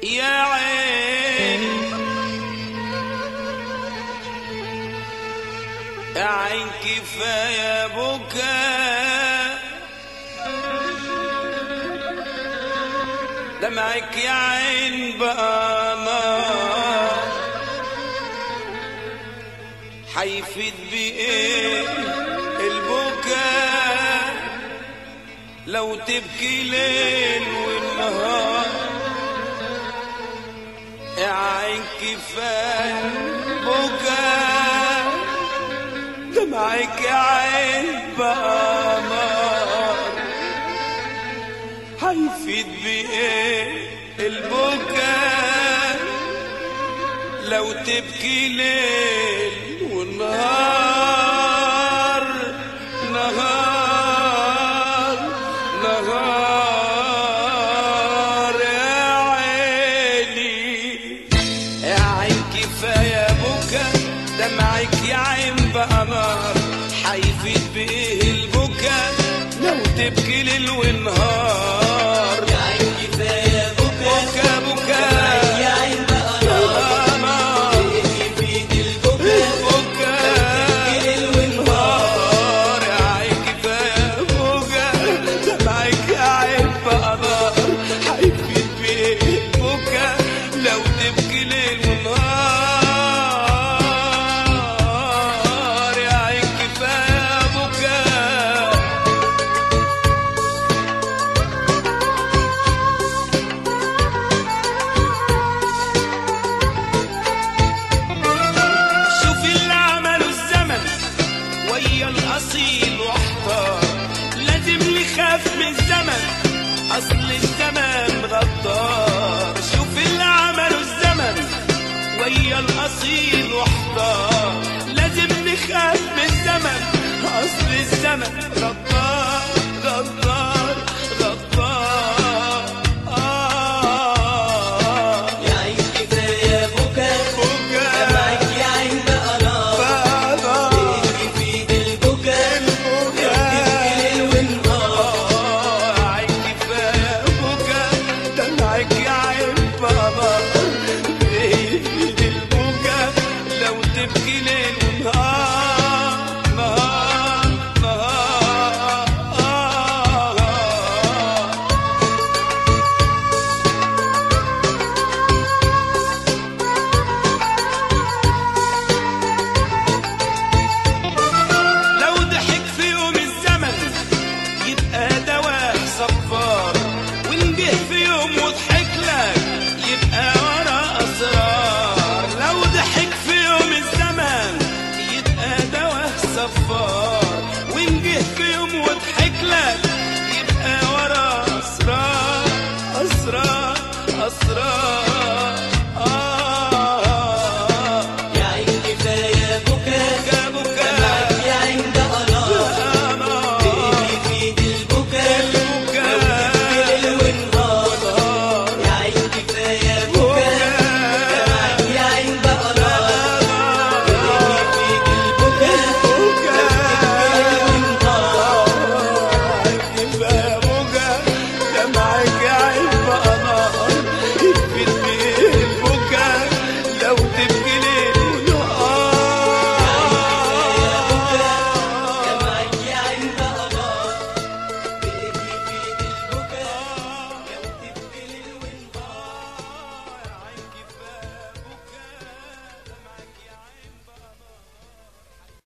يا عين يا عين كفاية بكاء دمعك يا عين بقى نار حيفيد بإيه البكاء لو تبكي ليل والنهار يا عين كفاية بكاء دمعك يا عين بقى نار هيفيد بإيه البكاء لو تبكي ليل ونهار نهار نهار يا عيني يا عين كفاية بكا دمعك يا عين بقى نار حيفيد بإيه البكا لو تبكي ليل ونهار يا عين كفاية بكا بكا بكا يا عين بقى نار نار يفيد البكا بكا ليل ونهار نار يا عين كفاية بكا دمعك يا عين بقى نار حيفيد بإيه البكا لو تبكي ليل ونهار يا عين كفاية بكا شوف اللي عمله الزمن ويا الاصيل واحتار لازم نخاف من الزمن اصل الزمن غدار شوف اللي عمله الزمن ويا الاصيل واحتار لازم نخاف من الزمن اصل الزمن غدار غدار غدار آه يا عين كفاية بكا بكا دمعك يا عين بقى نار بقى يفيد البكا تبكي ليل ونهار عين كفاية بكا دمعك يا عين بابا بإيد البكا لو تبكي ليل ونهار نهار نهار لو ضحك في يوم الزمن يبقى دواء صفار وان جه في يوم وضحك لك يبقى ورا اسرار لو ضحك في يوم الزمن يبقى دواء صفار وان جه في يوم وضحك لك يبقى ورا اسرار اسرار اسرار